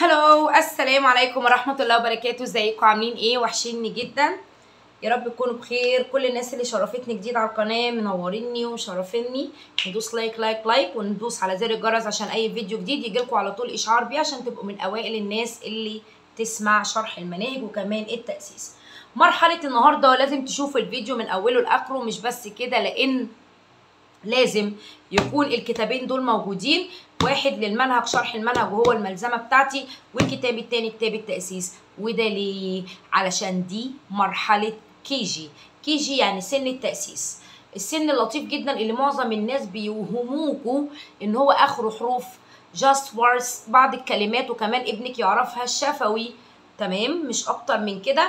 هلو السلام عليكم ورحمة الله وبركاته ازيكم عاملين ايه وحشيني جدا يا رب تكونوا بخير كل الناس اللي شرفتني جديد على القناة منوريني ومشرفيني ندوس لايك لايك لايك وندوس على زر الجرس عشان اي فيديو جديد يجيلكوا على طول اشعار بيه عشان تبقوا من اوائل الناس اللي تسمع شرح المناهج وكمان التأسيس مرحلة النهاردة لازم تشوفوا الفيديو من اوله لاخره مش بس كده لان لازم يكون الكتابين دول موجودين واحد للمنهج شرح المنهج وهو الملزمه بتاعتي والكتاب التاني كتاب التاسيس وده ليه علشان دي مرحله كي جي كي جي يعني سن التاسيس السن اللطيف جدا اللي معظم الناس بيوهموكوا ان هو اخره حروف جاست words بعض الكلمات وكمان ابنك يعرفها الشفوي تمام مش اكتر من كده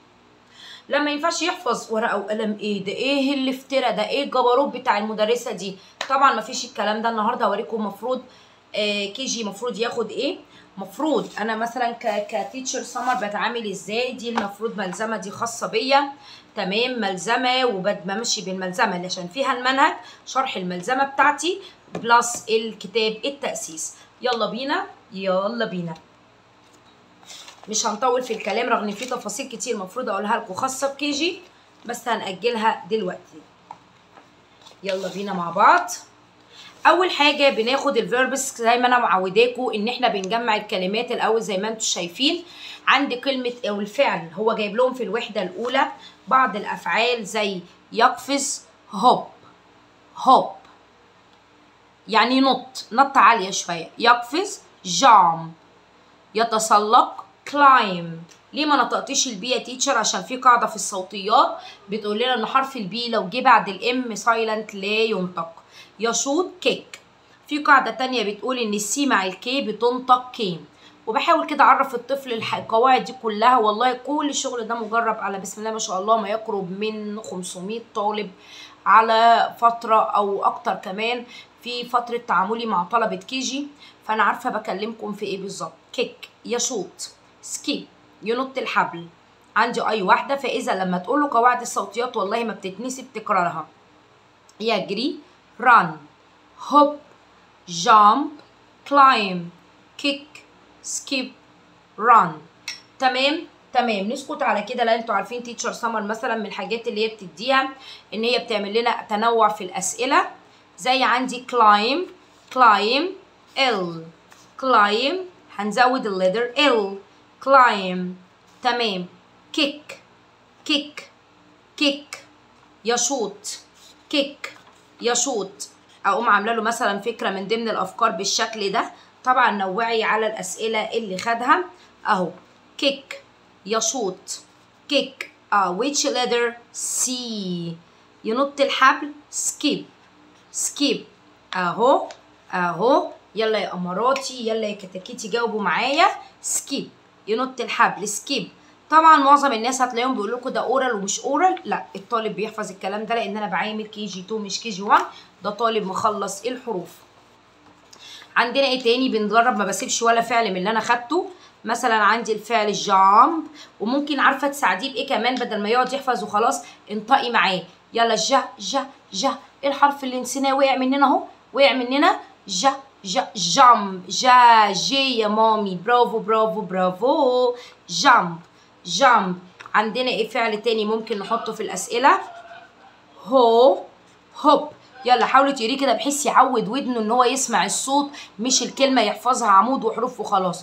لما ينفعش يحفظ ورقه وقلم ايه ده ايه اللي افترى ده ايه الجبروت بتاع المدرسه دي طبعا مفيش الكلام ده النهارده هوريكم مفروض آه كي جي مفروض ياخد ايه مفروض انا مثلا ك كتيتشر سمر بتعامل ازاي دي المفروض ملزمه دي خاصه بيا تمام ملزمه وبمشي بالملزمه عشان فيها المنهج شرح الملزمه بتاعتي بلس الكتاب التاسيس يلا بينا يلا بينا مش هنطول في الكلام رغم ان في تفاصيل كتير المفروض اقولها لكم خاصه بكي جي بس هنأجلها دلوقتي يلا بينا مع بعض اول حاجه بناخد الفيربس زي ما انا معوداكم ان احنا بنجمع الكلمات الاول زي ما انتم شايفين عندي كلمه او الفعل هو جايب لهم في الوحده الاولى بعض الافعال زي يقفز هوب هوب يعني ينط نط عاليه شويه يقفز جام يتسلق كلايم ليه ما نطقتيش البي يا تيتشر عشان في قاعده في الصوتيات بتقول لنا ان حرف البي لو جه بعد الام سايلنت لا ينطق يشوط كيك في قاعده تانية بتقول ان السي مع الكي بتنطق كي وبحاول كده اعرف الطفل القواعد دي كلها والله كل الشغل ده مجرب على بسم الله ما شاء الله ما يقرب من 500 طالب على فتره او اكتر كمان في فتره تعاملي مع طلبه كيجي فانا عارفه بكلمكم في ايه بالظبط كيك يشوط سكيب ينط الحبل عندي اي واحده فاذا لما تقول له قواعد الصوتيات والله ما بتتنسي بتكرارها يجري run hop jump climb kick skip run تمام تمام نسكت على كده لان انتوا عارفين تيتشر سمر مثلا من الحاجات اللي هي بتديها ان هي بتعمل لنا تنوع في الاسئله زي عندي climb climb ال climb هنزود الليتر ال climb تمام kick kick kick يشوط kick يشوط اقوم عامله له مثلا فكره من ضمن الافكار بالشكل ده طبعا نوعي على الاسئله اللي خدها اهو كيك يشوط كيك اه which letter C ينط الحبل skip skip اهو اهو يلا يا اماراتي يلا يا كتاكيتي جاوبوا معايا skip ينط الحبل skip طبعا معظم الناس هتلاقيهم بيقول لكم ده اورال ومش اورال لا الطالب بيحفظ الكلام ده لان انا بعامل كي جي 2 مش كي جي 1 ده طالب مخلص الحروف عندنا ايه تاني بنجرب ما بسيبش ولا فعل من اللي انا خدته مثلا عندي الفعل جامب وممكن عارفه تساعديه بايه كمان بدل ما يقعد يحفظ وخلاص انطقي معاه يلا جا جا جا ايه الحرف اللي نسيناه وقع مننا اهو وقع مننا جا جا جامب جا جي يا مامي برافو برافو برافو جامب جامب عندنا ايه فعل تاني ممكن نحطه في الاسئله هو هوب يلا حاولوا تقريه كده بحيث يعود ودنه ان هو يسمع الصوت مش الكلمه يحفظها عمود وحروف وخلاص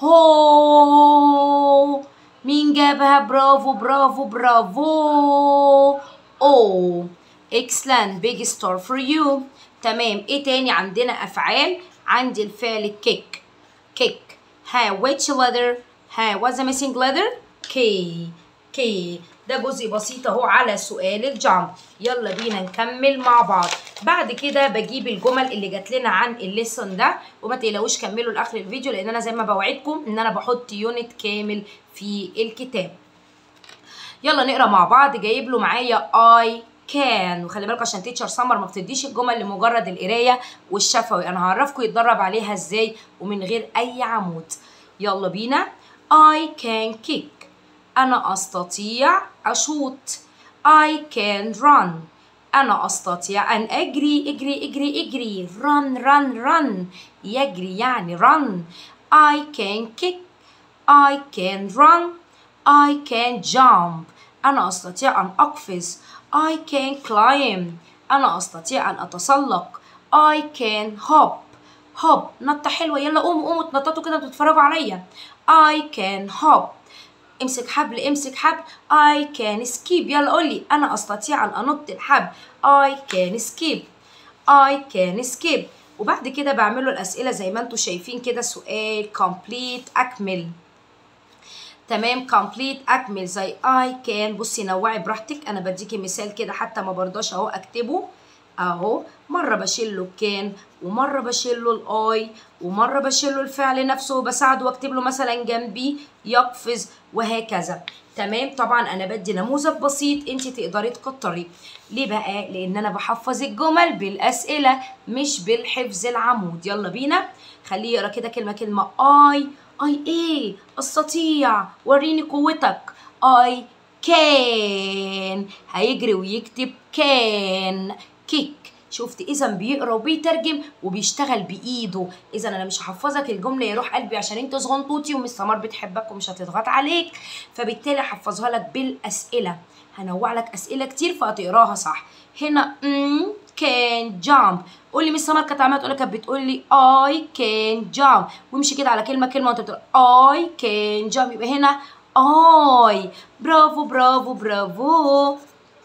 هو مين جابها برافو برافو برافو او excellent big star for you تمام ايه تاني عندنا افعال عندي الفعل كيك كيك ها which letter ها what's the missing letter كي كي ده جزء بسيط اهو على سؤال الجامب يلا بينا نكمل مع بعض بعد كده بجيب الجمل اللي جات لنا عن الليسون ده وما تقلقوش كملوا لاخر الفيديو لان انا زي ما بوعدكم ان انا بحط يونت كامل في الكتاب يلا نقرا مع بعض جايب له معايا اي كان وخلي بالكم عشان تيتشر سمر ما بتديش الجمل لمجرد القرايه والشفوي انا هعرفكم يتدرب عليها ازاي ومن غير اي عمود يلا بينا I can kick أنا أستطيع أشوط I can run أنا أستطيع أن أجري اجري اجري اجري run run run يجري يعني run I can kick I can run I can jump أنا أستطيع أن أقفز I can climb أنا أستطيع أن أتسلق I can hop hop نطة حلوة يلا قوموا قوموا تنططوا كده وتتفرجوا عليا I can hop امسك حبل امسك حبل I can skip يلا قولي أنا أستطيع أن أنط الحبل I can skip I can skip وبعد كده بعمله الأسئلة زي ما انتوا شايفين كده سؤال complete أكمل تمام complete أكمل زي I can بصي نوعي براحتك أنا بديكي مثال كده حتى ما برضاش أهو أكتبه أهو مرة بشيله كان ومرة بشيله الآي ومرة بشيله الفعل نفسه وبساعده واكتب له مثلا جنبي يقفز وهكذا تمام طبعا انا بدي نموذج بسيط انت تقدري تكتري ليه بقى لان انا بحفظ الجمل بالاسئله مش بالحفظ العمود يلا بينا خليه يقرا كده كلمه كلمه اي اي ايه استطيع وريني قوتك اي كان هيجري ويكتب كان كيك شفت اذا بيقرا وبيترجم وبيشتغل بايده اذا انا مش هحفظك الجمله يروح قلبي عشان انت صغنطوطي ومس سمر بتحبك ومش هتضغط عليك فبالتالي هحفظها لك بالاسئله هنوع لك اسئله كتير فهتقراها صح هنا ام كان جامب قول لي مس سمر كانت عماله تقول لك كانت بتقول لي اي كان جامب وامشي كده على كلمه كلمه وانت بتقول اي كان جامب يبقى هنا اي برافو برافو برافو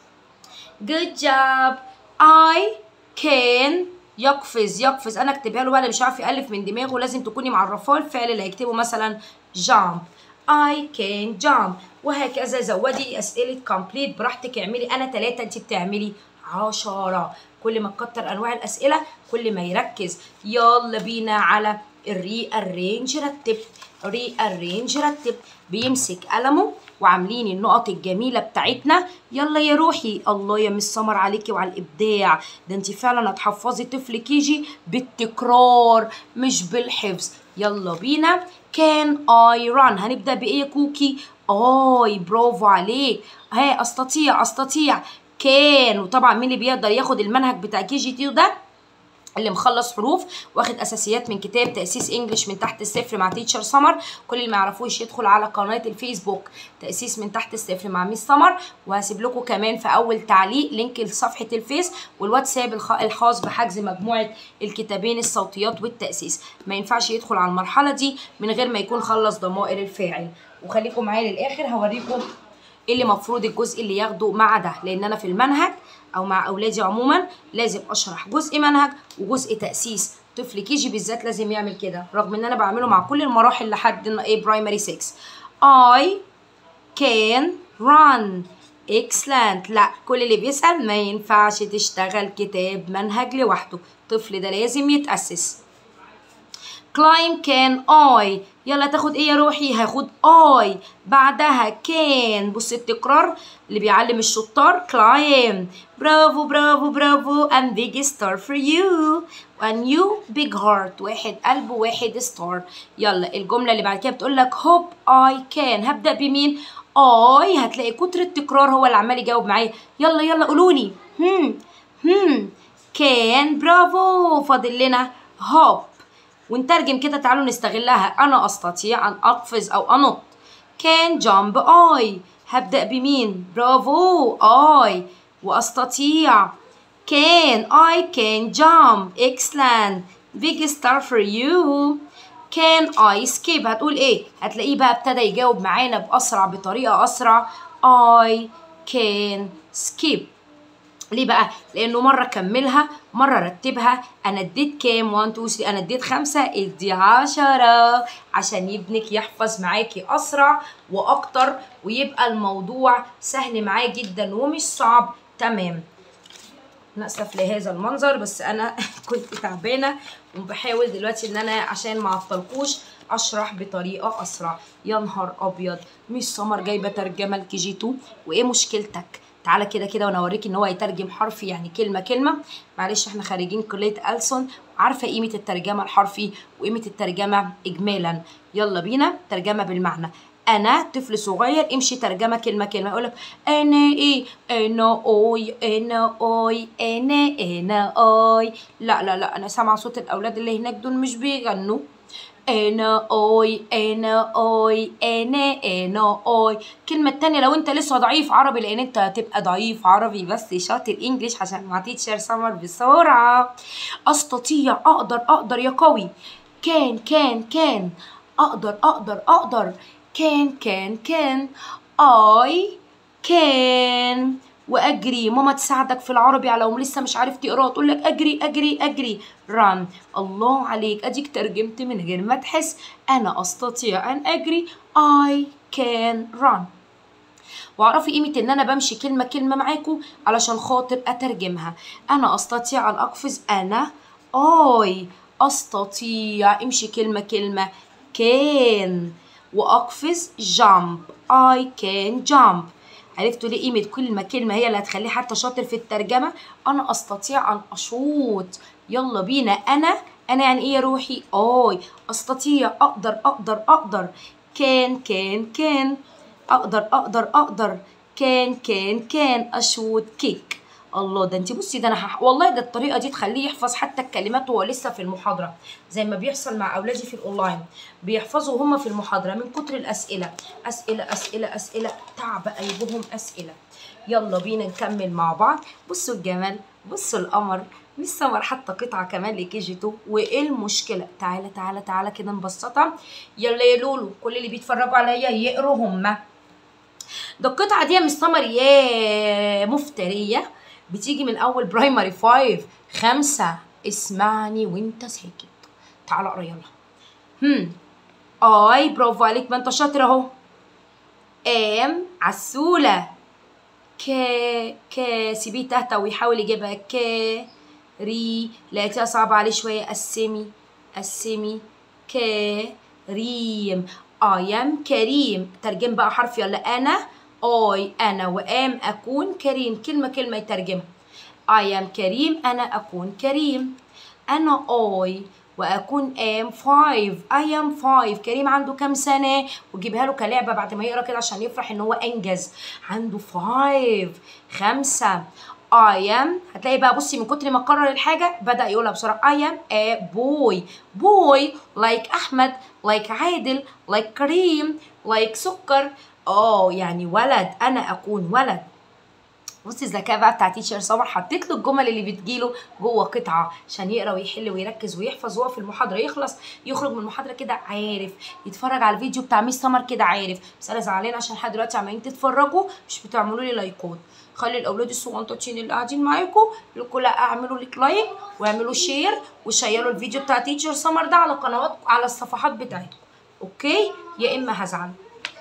good job I can يقفز يقفز انا اكتبها له بقى اللي مش عارف يالف من دماغه لازم تكوني معرفاه الفعل اللي هيكتبه مثلا jump I can jump وهكذا زودي اسئله complete براحتك اعملي انا ثلاثه انت بتعملي عشرة كل ما تكتر انواع الاسئله كل ما يركز يلا بينا على الري ارينج رتب ري ارينج رتب بيمسك قلمه وعاملين النقط الجميلة بتاعتنا يلا يا روحي الله يا مس سمر عليكي وعلى الإبداع ده انت فعلا هتحفظي طفل كيجي بالتكرار مش بالحفظ يلا بينا كان اي ران هنبدأ بإيه يا كوكي اي برافو عليك ها استطيع استطيع كان وطبعا مين اللي بيقدر ياخد المنهج بتاع كي جي تي ده اللي مخلص حروف واخد اساسيات من كتاب تاسيس انجلش من تحت الصفر مع تيتشر سمر كل اللي ما يعرفوش يدخل على قناه الفيسبوك تاسيس من تحت الصفر مع ميس سمر وهسيب لكم كمان في اول تعليق لينك لصفحه الفيس والواتساب الخاص بحجز مجموعه الكتابين الصوتيات والتاسيس ما ينفعش يدخل على المرحله دي من غير ما يكون خلص ضمائر الفاعل وخليكم معايا للاخر هوريكم ايه اللي المفروض الجزء اللي ياخده مع ده لان انا في المنهج او مع اولادي عموما لازم اشرح جزء منهج وجزء تاسيس طفل كيجي بالذات لازم يعمل كده رغم ان انا بعمله مع كل المراحل لحد ايه برايمري 6 I can run excellent لا كل اللي بيسأل ما ينفعش تشتغل كتاب منهج لوحده الطفل ده لازم يتأسس climb can I يلا تاخد ايه يا روحي هاخد I بعدها can بص التكرار اللي بيعلم الشطار climb برافو برافو برافو and big star for you and you big heart واحد قلب وواحد ستار يلا الجملة اللي بعد كده بتقول لك hope I can هبدأ بمين I هتلاقي كتر التكرار هو اللي عمال يجاوب معايا يلا يلا قولولي هم هم كان برافو فاضل لنا hope ونترجم كده تعالوا نستغلها أنا أستطيع أن أقفز أو أنط can jump I هبدأ بمين برافو I وأستطيع can I can jump excellent big star for you can I skip هتقول ايه هتلاقيه بقى ابتدى يجاوب معانا بأسرع بطريقة أسرع I can skip ليه بقى؟ لأنه مرة كملها مرة رتبها أنا اديت كام 1 2 3 أنا اديت خمسة ادي عشرة عشان ابنك يحفظ معاكي أسرع وأكتر ويبقى الموضوع سهل معاه جدا ومش صعب تمام نأسف لهذا المنظر بس أنا كنت تعبانة وبحاول دلوقتي إن أنا عشان ما أعطلكوش أشرح بطريقة أسرع يا نهار أبيض مش سمر جايبة ترجمة لكي جي 2 وإيه مشكلتك؟ تعالى كده كده وانا اوريك ان هو يترجم حرفي يعني كلمه كلمه معلش احنا خارجين كليه ألسن عارفه قيمه الترجمه الحرفي وقيمه الترجمه اجمالا يلا بينا ترجمه بالمعنى انا طفل صغير امشي ترجمه كلمه كلمه اقول لك انا ايه انا اوي انا اوي انا انا اوي لا لا لا انا سامعه صوت الاولاد اللي هناك دول مش بيغنوا انا اوي انا اوي انا انا اوي الكلمة التانية لو انت لسه ضعيف عربي لان انت هتبقى ضعيف عربي بس شاطر انجليش عشان مع تيتشر سمر بسرعة استطيع اقدر اقدر يا قوي كان كان كان اقدر اقدر اقدر كان كان كان I كان واجري ماما تساعدك في العربي على لو لسه مش عارف تقرا تقول لك اجري اجري اجري run الله عليك اديك ترجمت من غير ما تحس انا استطيع ان اجري I can run واعرفي قيمة ان انا بمشي كلمة كلمة معاكم علشان خاطر اترجمها انا استطيع ان اقفز انا I استطيع امشي كلمة كلمة كان واقفز jump I can jump عرفتوا ليه قيمة كلمة كلمة هي اللي هتخليه حتى شاطر في الترجمة أنا أستطيع أن أشوط يلا بينا أنا أنا يعني إيه يا روحي آي أستطيع أقدر أقدر أقدر كان كان كان أقدر أقدر أقدر كان كان كان أشوط كيك الله ده انت بصي ده انا هح... والله ده الطريقه دي تخليه يحفظ حتى الكلمات وهو لسه في المحاضره زي ما بيحصل مع اولادي في الاونلاين بيحفظوا هم في المحاضره من كتر الاسئله اسئله اسئله اسئله تعب قلبهم اسئله يلا بينا نكمل مع بعض بصوا الجمال بصوا القمر مش سمر حتى قطعه كمان لكي جي 2 وايه المشكله تعالى تعالى تعالى كده نبسطها يلا يا لولو كل اللي بيتفرجوا عليا يقروا هما ده القطعه دي يا مس سمر يا مفتريه بتيجي من اول برايمري فايف خمسة اسمعني وانت ساكت تعال اقرا يلا هم اي برافو عليك ما انت شاطر اهو ام عسولة ك ك سيبيه تحت ويحاول يجيبها ك ري لقيتها صعبة عليه شوية قسمي قسمي ك ريم ايام كريم ترجم بقى حرف يلا انا اي انا وام اكون كريم كلمه كلمه يترجمها I am كريم انا اكون كريم انا اي واكون ام 5 I am 5 كريم عنده كام سنه وجيبها له كلعبه بعد ما يقرا كده عشان يفرح ان هو انجز عنده 5 خمسة I am هتلاقي بقى بصي من كتر ما كرر الحاجة بدأ يقولها بسرعة I am a boy boy like أحمد like عادل like كريم like سكر اه يعني ولد انا اكون ولد بصي الذكاء بقى بتاع تيتشر سمر حطيت له الجمل اللي بتجيله جوه قطعه عشان يقرا ويحل ويركز ويحفظ وهو في المحاضره يخلص يخرج من المحاضره كده عارف يتفرج على الفيديو بتاع ميس سمر كده عارف بس انا زعلانه عشان لحد دلوقتي عمالين تتفرجوا مش بتعملوا لي لايكات خلي الاولاد الصغنطاطين اللي قاعدين معاكم لكم لا اعملوا لك لايك واعملوا شير وشيروا الفيديو بتاع تيتشر سمر ده على قنوات على الصفحات بتاعتكم اوكي يا اما هزعل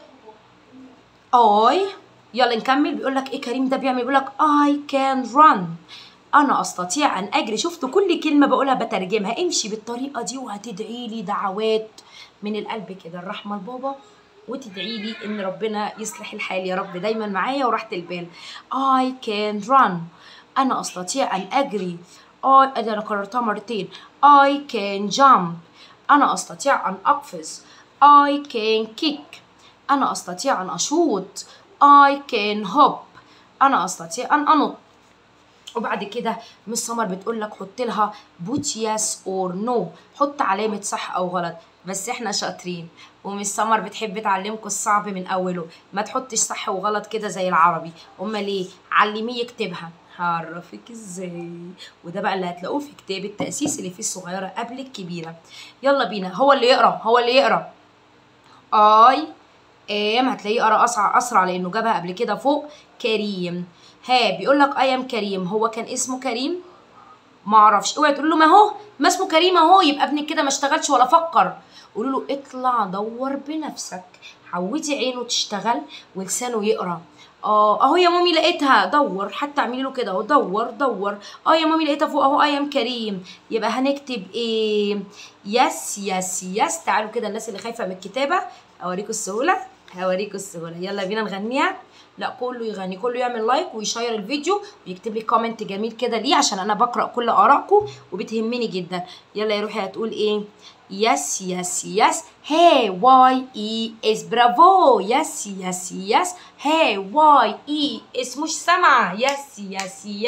اي يلا نكمل بيقول لك ايه كريم ده بيعمل بيقول لك I can run انا استطيع ان اجري شفتوا كل كلمه بقولها بترجمها امشي بالطريقه دي وهتدعي لي دعوات من القلب كده الرحمه لبابا وتدعي لي ان ربنا يصلح الحال يا رب دايما معايا وراحه البال I can run انا استطيع ان اجري I انا كررتها مرتين I can jump انا استطيع ان اقفز I can kick أنا أستطيع أن أشوط I can hop أنا أستطيع أن أنط وبعد كده مس سمر بتقول لك حط لها put yes or no حط علامة صح أو غلط بس احنا شاطرين ومس سمر بتحب تعلمكم الصعب من أوله ما تحطش صح وغلط كده زي العربي أمال ليه علميه يكتبها هعرفك ازاي وده بقى اللي هتلاقوه في كتاب التأسيس اللي فيه الصغيرة قبل الكبيرة يلا بينا هو اللي يقرا هو اللي يقرا I ام هتلاقيه قرا اسرع اسرع لانه جابها قبل كده فوق كريم ها بيقول لك اي ام كريم هو كان اسمه كريم ما اعرفش اوعي تقول له ما هو ما اسمه كريم اهو يبقى ابنك كده ما اشتغلش ولا فكر قولوا له اطلع دور بنفسك حودي عينه تشتغل ولسانه يقرا اه اهو يا مامي لقيتها دور حتى اعملي له كده اهو دور دور اه يا مامي لقيتها فوق اهو اي ام كريم يبقى هنكتب ايه يس يس يس تعالوا كده الناس اللي خايفه من الكتابه اوريكم السهوله هوريكم السهوله يلا بينا نغنيها لا كله يغني كله يعمل لايك ويشير الفيديو ويكتب لي كومنت جميل كده ليه عشان انا بقرا كل ارائكم وبتهمني جدا يلا يا روحي هتقول ايه يس يس يس هي واي اي اس برافو يس يس يس هي واي اي اس مش سامعه يس يس يس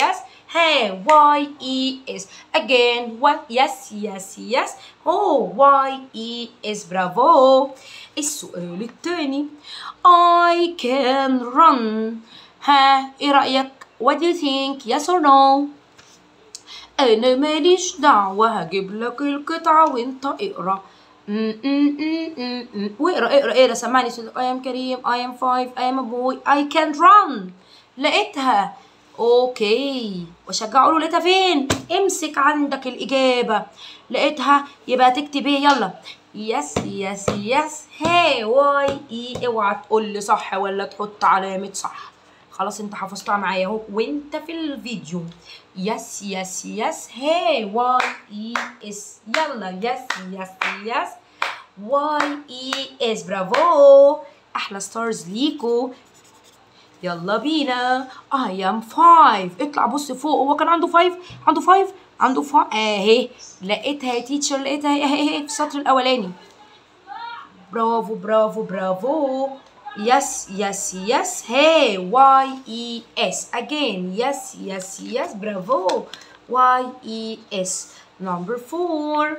Hey, Y E S. Again, what? Yes, yes, yes. Oh, Y E S. برافو. السؤال التاني. I can run. ها إيه رأيك؟ What do you think? Yes or no? أنا ماليش دعوة هجيب لك القطعة وأنت اقرا. م- م- م- م- م. واقرا اقرا اقرا سمعني صوتك I am كريم I am five I am a boy I can run لقيتها اوكي واشجعه له لقيتها فين امسك عندك الاجابه لقيتها يبقى تكتب ايه يلا يس يس يس هي واي اي اوعى تقول لي صح ولا تحط علامه صح خلاص انت حفظتها معايا اهو وانت في الفيديو يس يس يس هي واي اي اس يلا يس يس يس واي اي اس برافو احلى ستارز ليكو يلا بينا I am five اطلع بص فوق هو كان عنده five عنده five عنده five اهي لقيتها يا تيتشر لقيتها اهي اهي في السطر الاولاني برافو برافو برافو يس يس يس هي واي اي اس again يس يس يس برافو واي اي اس number four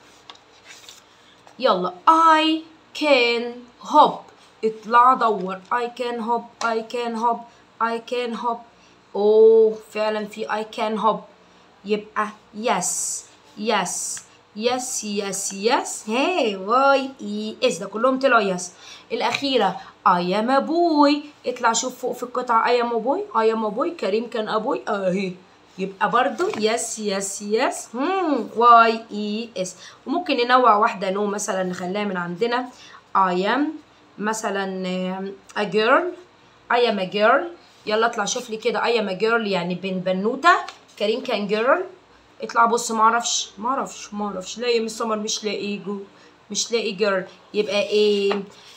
يلا I can hop اطلع دور I can hop I can hop I can hop اوه فعلا في I can hop يبقى yes yes yes yes yes هي واي اي اس ده كلهم طلعوا yes الأخيرة I am a boy اطلع شوف فوق في القطعة I am a boy I am a boy كريم كان أبوي أهي يبقى برضو يس يس يس هم واي اي اس وممكن ننوع واحدة نو مثلا نخليها من عندنا I am مثلا آم، a girl I am a girl يلا اطلع شوف لي كده I am a girl يعني بن بنوتة كريم كان girl اطلع بص معرفش معرفش معرفش لاقي من سمر مش لاقي جو مش لاقي girl يبقى ايه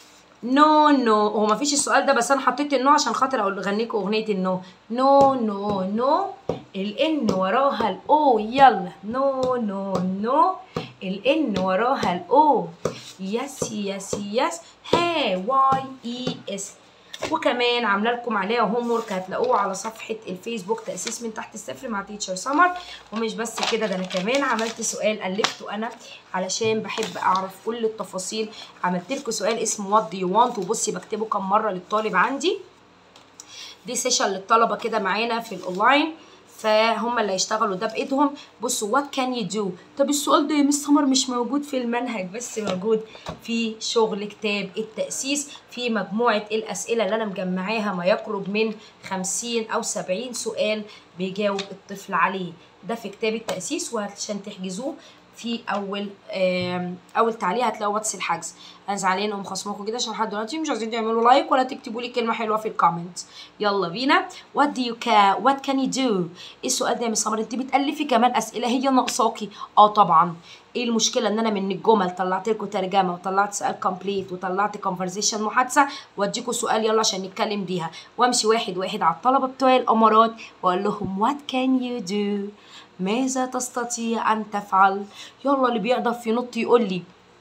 نو نو هو مفيش السؤال ده بس انا حطيت النو عشان خاطر اقول اغنيكم اغنيه النو نو نو نو الان وراها الاو يلا نو نو نو الان وراها الاو يس يس يس هي واي اي اس وكمان عامله لكم عليها هوم ورك هتلاقوه على صفحه الفيسبوك تاسيس من تحت الصفر مع تيتشر سمر ومش بس كده ده انا كمان عملت سؤال الفته انا علشان بحب اعرف كل التفاصيل عملت لكم سؤال اسمه وات دو يو وانت وبصي بكتبه كم مره للطالب عندي دي سيشن للطلبه كده معانا في الاونلاين فهم اللي هيشتغلوا ده بايدهم بصوا وات كان يو دو طب السؤال ده يا مس سمر مش موجود في المنهج بس موجود في شغل كتاب التاسيس في مجموعه الاسئله اللي انا مجمعاها ما يقرب من 50 او 70 سؤال بيجاوب الطفل عليه ده في كتاب التاسيس وعشان تحجزوه في اول آم، اول تعليق هتلاقوا واتس الحجز انا زعلانه ومخصماكم كده عشان لحد دلوقتي مش عايزين تعملوا لايك ولا تكتبوا لي كلمه حلوه في الكومنت يلا بينا وات دو يو كا وات كان يو دو ايه السؤال ده يا مس سمر انت بتالفي كمان اسئله هي ناقصاكي اه طبعا ايه المشكله ان انا من الجمل طلعت لكم ترجمه وطلعت سؤال كومبليت وطلعت كونفرزيشن محادثه واديكم سؤال يلا عشان نتكلم بيها وامشي واحد واحد على الطلبه بتوع الامارات واقول لهم وات كان يو دو ماذا تستطيع ان تفعل يلا اللي بيعرف ينط يقول لي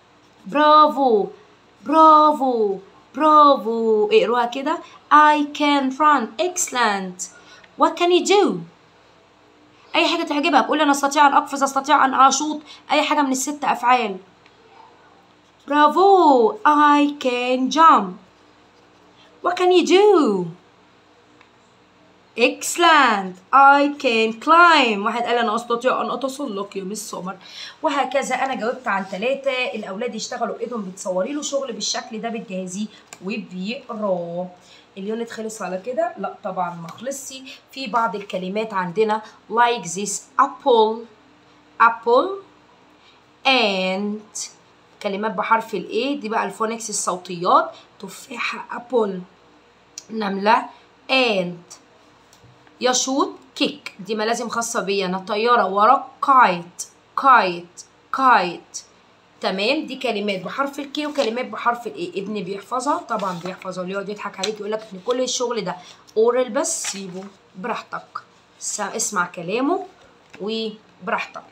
برافو برافو برافو اقروها كده I can run excellent what can you do اي حاجه تعجبك قول انا استطيع ان اقفز استطيع ان اشوط اي حاجه من الست افعال برافو I can jump what can you do excellent I can climb واحد قال انا استطيع ان اتسلق يا مس سمر وهكذا انا جاوبت عن ثلاثة الاولاد يشتغلوا بايدهم بتصوري له شغل بالشكل ده بتجهزيه وبيقراه اليونت خلص على كده لا طبعا ما خلصش في بعض الكلمات عندنا like this apple apple and كلمات بحرف الايه دي بقى الفونكس الصوتيات تفاحة apple نملة and يشوط كيك دي ملازم خاصة بيا أنا طيارة ورا كايت كايت كايت تمام دي كلمات بحرف الكي وكلمات بحرف الايه ابني بيحفظها طبعا بيحفظها اللي يقعد يضحك عليك يقول لك ان كل الشغل ده اورال بس سيبه براحتك س- اسمع كلامه وبراحتك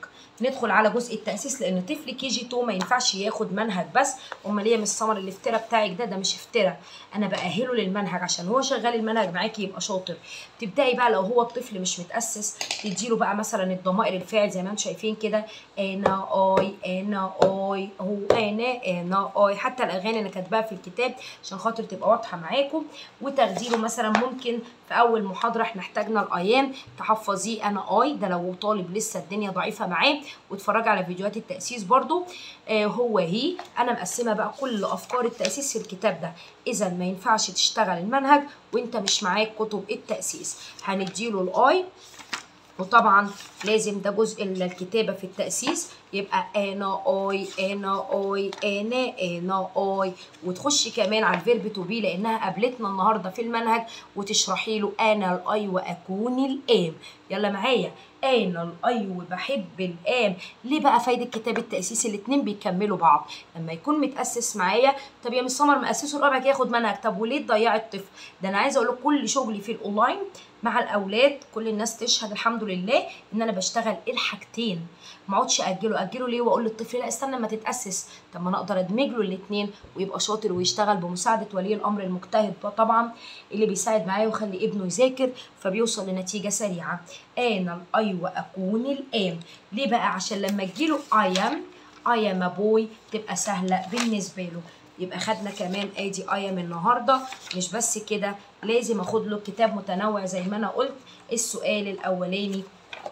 ندخل على جزء التاسيس لان طفل كي جي 2 ما ينفعش ياخد منهج بس امال ايه يا مس سمر الافتراء بتاعك ده ده مش افتراء انا باهله للمنهج عشان هو شغال المنهج معاكي يبقى شاطر تبداي بقى لو هو الطفل مش متاسس تديله بقى مثلا الضمائر الفاعل زي ما انتم شايفين كده انا اي انا اي هو انا انا اي حتى الاغاني اللي كاتباها في الكتاب عشان خاطر تبقى واضحه معاكم وتاخديله مثلا ممكن في اول محاضره احنا احتاجنا الايام تحفظيه انا اي ده لو طالب لسه الدنيا ضعيفه معاه واتفرجي على فيديوهات التاسيس برضو آه هو هي انا مقسمه بقى كل افكار التاسيس في الكتاب ده اذا ما ينفعش تشتغل المنهج وانت مش معاك كتب التاسيس هنديله الاي وطبعا لازم ده جزء الكتابة في التأسيس يبقى أنا أوي أنا أوي أنا أنا أوي وتخشي كمان على الفيرب تو بي لأنها قابلتنا النهاردة في المنهج وتشرحي له أنا الأي وأكون الآم يلا معايا أنا الأي وبحب الآم ليه بقى فايدة كتاب التأسيس الاتنين بيكملوا بعض لما يكون متأسس معايا طب يا مس سمر مأسسه الرابع كده ياخد منهج طب وليه تضيعي الطفل ده أنا عايزة أقول لك كل شغلي في الأونلاين مع الاولاد كل الناس تشهد الحمد لله ان انا بشتغل الحاجتين ما اقعدش اجله اجله ليه واقول للطفل لا استنى ما تتاسس طب ما انا اقدر ادمج له الاثنين ويبقى شاطر ويشتغل بمساعده ولي الامر المجتهد طبعا اللي بيساعد معاه ويخلي ابنه يذاكر فبيوصل لنتيجه سريعه انا الاي واكون الام ليه بقى عشان لما تجيله اي ام اي ام بوي تبقى سهله بالنسبه له يبقى خدنا كمان ادي ايه من النهارده مش بس كده لازم اخد له كتاب متنوع زي ما انا قلت السؤال الاولاني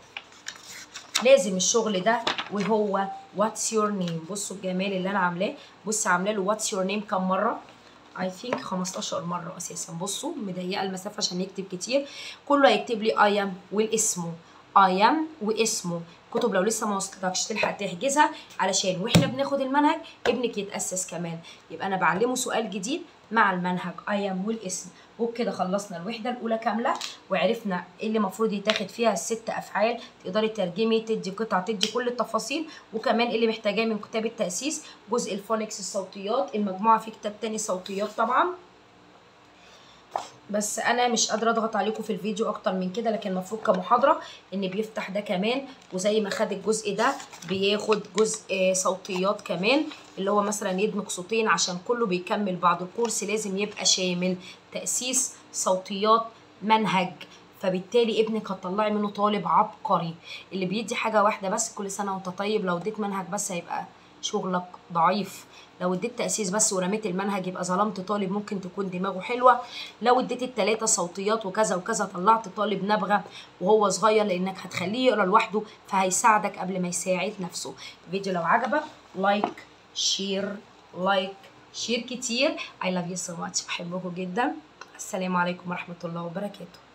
لازم الشغل ده وهو واتس يور نيم بصوا الجمال اللي انا عاملاه بص عامله له واتس يور نيم كام مره اي ثينك 15 مره اساسا بصوا مضيقه المسافه عشان يكتب كتير كله هيكتب لي اي ام والاسمه اي ام واسمه كتب لو لسه ما وصلتكش تلحق تحجزها علشان واحنا بناخد المنهج ابنك يتاسس كمان يبقى انا بعلمه سؤال جديد مع المنهج اي ام والاسم وبكده خلصنا الوحده الاولى كامله وعرفنا ايه اللي المفروض يتاخد فيها الست افعال تقدري ترجمي تدي قطع تدي كل التفاصيل وكمان اللي محتاجاه من كتاب التاسيس جزء الفونكس الصوتيات المجموعه في كتاب تاني صوتيات طبعا بس انا مش قادره اضغط عليكم في الفيديو اكتر من كده لكن المفروض كمحاضره ان بيفتح ده كمان وزي ما خد الجزء ده بياخد جزء صوتيات كمان اللي هو مثلا يدمج صوتين عشان كله بيكمل بعض الكورس لازم يبقى شامل تاسيس صوتيات منهج فبالتالي ابنك هتطلعي منه طالب عبقري اللي بيدي حاجه واحده بس كل سنه وانت طيب لو اديت منهج بس هيبقى شغلك ضعيف لو اديت تاسيس بس ورميت المنهج يبقى ظلمت طالب ممكن تكون دماغه حلوه لو اديت التلاته صوتيات وكذا وكذا طلعت طالب نبغه وهو صغير لانك هتخليه يقرا لوحده فهيساعدك قبل ما يساعد نفسه الفيديو لو عجبك لايك شير لايك شير كتير I love you so much بحبكم جدا السلام عليكم ورحمه الله وبركاته